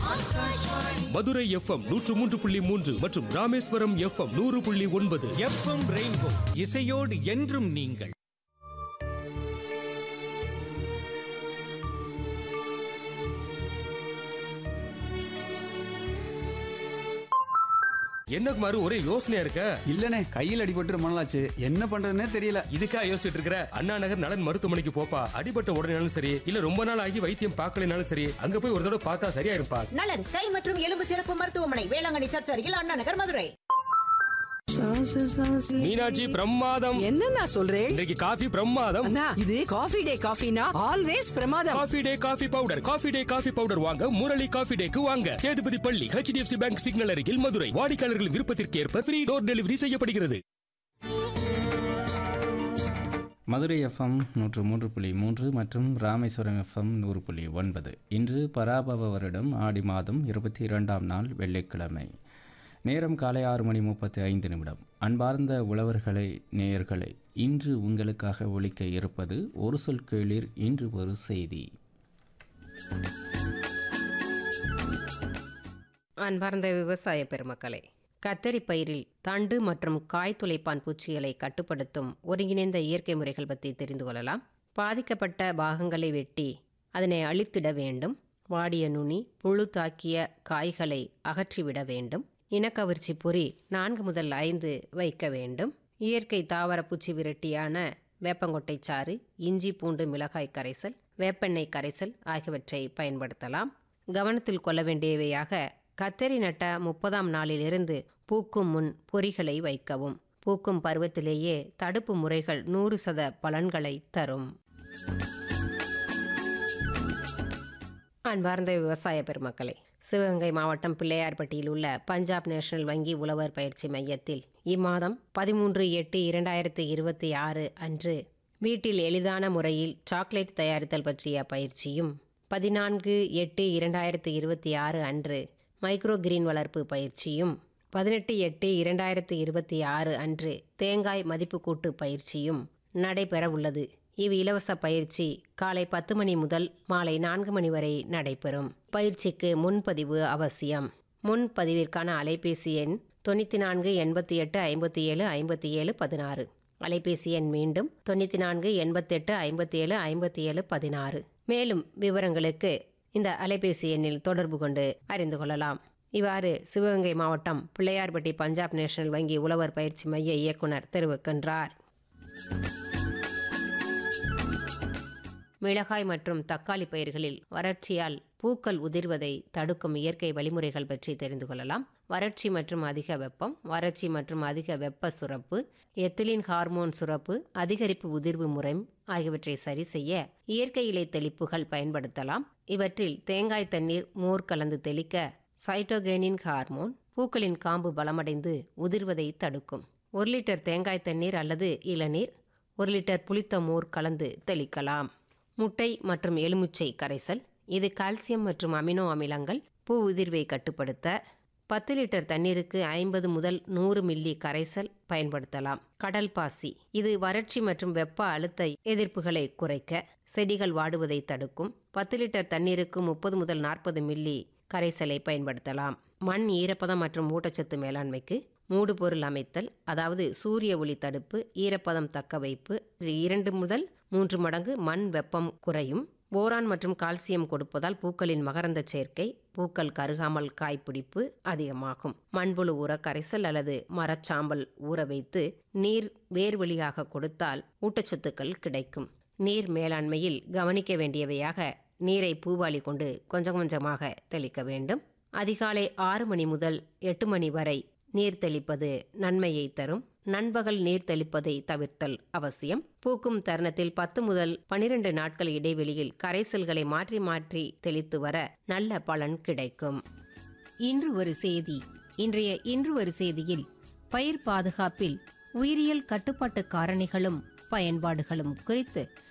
Madurai FM நூற்று மூன்று புள்ளி மூன்று மற்றும் ராமேஸ்வரம் எஃப்எம் நூறு புள்ளி ஒன்பது எஃப்எம் ரெயின்போ இசையோடு என்றும் நீங்கள் என்ன குமார் ஒரே யோசனையா இருக்க இல்லனே கையில் அடிபட்டு ரொம்ப நாளாச்சு என்ன பண்றதுன்னே தெரியல இதுக்கா யோசிச்சுட்டு இருக்கிற அண்ணா நகர் நலன் மருத்துவமனைக்கு போப்பா அடிபட்ட உடனேனாலும் சரி இல்ல ரொம்ப நாள் ஆகி வைத்தியம் பார்க்கலைனாலும் சரி அங்க போய் ஒரு தடவை பார்த்தா சரியா இருப்பா நலன் கை மற்றும் எலும்பு சிறப்பு மருத்துவமனை வேளாங்கண்ணி சர்ச் அருகில் அண்ணா நகர் மதுரை மீனாட்சி பிரமாதம் என்னண்ணா சொல்றேன் இன்றைக்கு காஃபி பிரமாதம் அண்ணா இது காஃபி டே காஃபினா ஆல்வேஸ் பிரமாதம் Coffee Day coffee powder Coffee Day coffee powder வாங்க முரளி காஃபி டேக்கு வாங்க சேதுபதி பள்ளி ஹெச்டிஎஃப்சி பேங்க் சிக்னல் அருகில் மதுரை வாடிக்கையாளர்கள் விருப்பத்திற்கு ஏற்ப ஃப்ரீ டோர் டெலிவரி செய்யப்படுகிறது மதுரை எஃப்எம் நூற்று மூன்று புள்ளி மூன்று மற்றும் ராமேஸ்வரம் எஃப்எம் நூறு புள்ளி ஒன்பது இன்று பராபவ வருடம் ஆடி மாதம் இருபத்தி இரண்டாம் நாள் வெள்ளிக்கிழமை நேரம் காலை ஆறு மணி முப்பத்தி ஐந்து நிமிடம் அன்பார்ந்த உழவர்களை நேயர்களை இன்று உங்களுக்காக ஒலிக்க இருப்பது ஒரு சொல் கேளிர் இன்று ஒரு செய்தி அன்பார்ந்த விவசாய பெருமக்களே கத்தரி பயிரில் தண்டு மற்றும் காய் துளைப்பான் பூச்சிகளை கட்டுப்படுத்தும் ஒருங்கிணைந்த இயற்கை முறைகள் பற்றி தெரிந்து கொள்ளலாம் பாதிக்கப்பட்ட பாகங்களை வெட்டி அதனை அழித்திட வேண்டும் வாடிய நுனி புழு தாக்கிய காய்களை அகற்றிவிட வேண்டும் இனக்கவர்ச்சி பொறி நான்கு முதல் ஐந்து வைக்க வேண்டும் இயற்கை தாவர பூச்சி விரட்டியான வேப்பங்கொட்டை சாறு இஞ்சி பூண்டு மிளகாய் கரைசல் வேப்பெண்ணெய் கரைசல் ஆகியவற்றை பயன்படுத்தலாம் கவனத்தில் கொள்ள வேண்டியவையாக கத்தரி நட்ட முப்பதாம் நாளிலிருந்து பூக்கும் முன் பொறிகளை வைக்கவும் பூக்கும் பருவத்திலேயே தடுப்பு முறைகள் நூறு சத பலன்களை தரும் அன்பார்ந்த விவசாய பெருமக்களே சிவகங்கை மாவட்டம் பிள்ளையார்பட்டியில் உள்ள பஞ்சாப் நேஷனல் வங்கி உழவர் பயிற்சி மையத்தில் இம்மாதம் பதிமூன்று எட்டு இரண்டாயிரத்து இருபத்தி ஆறு அன்று வீட்டில் எளிதான முறையில் சாக்லேட் தயாரித்தல் பற்றிய பயிற்சியும் பதினான்கு எட்டு இரண்டாயிரத்து இருபத்தி ஆறு அன்று மைக்ரோ கிரீன் வளர்ப்பு பயிற்சியும் பதினெட்டு எட்டு இரண்டாயிரத்து இருபத்தி ஆறு அன்று தேங்காய் மதிப்பு கூட்டு பயிற்சியும் நடைபெற உள்ளது இவ் இலவச பயிற்சி காலை பத்து மணி முதல் மாலை நான்கு மணி வரை நடைபெறும் பயிற்சிக்கு முன்பதிவு அவசியம் முன்பதிவிற்கான அலைபேசி எண் தொண்ணூற்றி நான்கு எண்பத்தி எட்டு ஐம்பத்தி ஏழு ஐம்பத்தி ஏழு பதினாறு அலைபேசி எண் மீண்டும் தொண்ணூற்றி நான்கு எண்பத்தெட்டு ஐம்பத்தி ஏழு ஐம்பத்தி ஏழு பதினாறு மேலும் விவரங்களுக்கு இந்த அலைபேசி எண்ணில் தொடர்பு கொண்டு அறிந்து கொள்ளலாம் இவ்வாறு சிவகங்கை மாவட்டம் பிள்ளையார்பட்டி பஞ்சாப் நேஷனல் வங்கி உழவர் பயிற்சி மைய இயக்குனர் தெரிவிக்கின்றார் மிளகாய் மற்றும் தக்காளி பயிர்களில் வறட்சியால் பூக்கள் உதிர்வதை தடுக்கும் இயற்கை வழிமுறைகள் பற்றி தெரிந்து கொள்ளலாம் வறட்சி மற்றும் அதிக வெப்பம் வறட்சி மற்றும் அதிக வெப்ப சுரப்பு எத்திலின் ஹார்மோன் சுரப்பு அதிகரிப்பு உதிர்வு முறை ஆகியவற்றை சரி செய்ய இயற்கை இலை தெளிப்புகள் பயன்படுத்தலாம் இவற்றில் தேங்காய் தண்ணீர் மோர் கலந்து தெளிக்க சைட்டோகேனின் ஹார்மோன் பூக்களின் காம்பு பலமடைந்து உதிர்வதை தடுக்கும் ஒரு லிட்டர் தேங்காய் தண்ணீர் அல்லது இளநீர் ஒரு லிட்டர் புளித்த மோர் கலந்து தெளிக்கலாம் முட்டை மற்றும் எலுமிச்சை கரைசல் இது கால்சியம் மற்றும் அமினோ அமிலங்கள் பூ உதிர்வை கட்டுப்படுத்த பத்து லிட்டர் தண்ணீருக்கு ஐம்பது முதல் நூறு மில்லி கரைசல் பயன்படுத்தலாம் கடல் பாசி இது வறட்சி மற்றும் வெப்ப அழுத்த எதிர்ப்புகளை குறைக்க செடிகள் வாடுவதை தடுக்கும் பத்து லிட்டர் தண்ணீருக்கு முப்பது முதல் நாற்பது மில்லி கரைசலை பயன்படுத்தலாம் மண் ஈரப்பதம் மற்றும் ஊட்டச்சத்து மேலாண்மைக்கு மூடு பொருள் அமைத்தல் அதாவது சூரிய ஒளி தடுப்பு ஈரப்பதம் தக்க வைப்பு இரண்டு முதல் மூன்று மடங்கு மண் வெப்பம் குறையும் போரான் மற்றும் கால்சியம் கொடுப்பதால் பூக்களின் மகரந்த சேர்க்கை பூக்கள் கருகாமல் காய்ப்பிடிப்பு அதிகமாகும் மண்புழு உர கரைசல் அல்லது மரச்சாம்பல் ஊற வைத்து நீர் வேர்வழியாக கொடுத்தால் ஊட்டச்சத்துக்கள் கிடைக்கும் நீர் மேலாண்மையில் கவனிக்க வேண்டியவையாக நீரை பூவாளி கொண்டு கொஞ்சம் கொஞ்சமாக தெளிக்க வேண்டும் அதிகாலை ஆறு மணி முதல் எட்டு மணி வரை நீர் தெளிப்பது நன்மையை தரும் நண்பகல் நீர் தெளிப்பதை தவிர்த்தல் அவசியம் பூக்கும் தருணத்தில் பத்து முதல் பனிரெண்டு நாட்கள் இடைவெளியில் கரைசல்களை மாற்றி மாற்றி தெளித்து வர நல்ல பலன் கிடைக்கும் இன்று ஒரு செய்தி இன்றைய இன்று ஒரு செய்தியில் பயிர் பாதுகாப்பில் உயிரியல் கட்டுப்பாட்டு காரணிகளும் பயன்பாடுகளும் குறித்து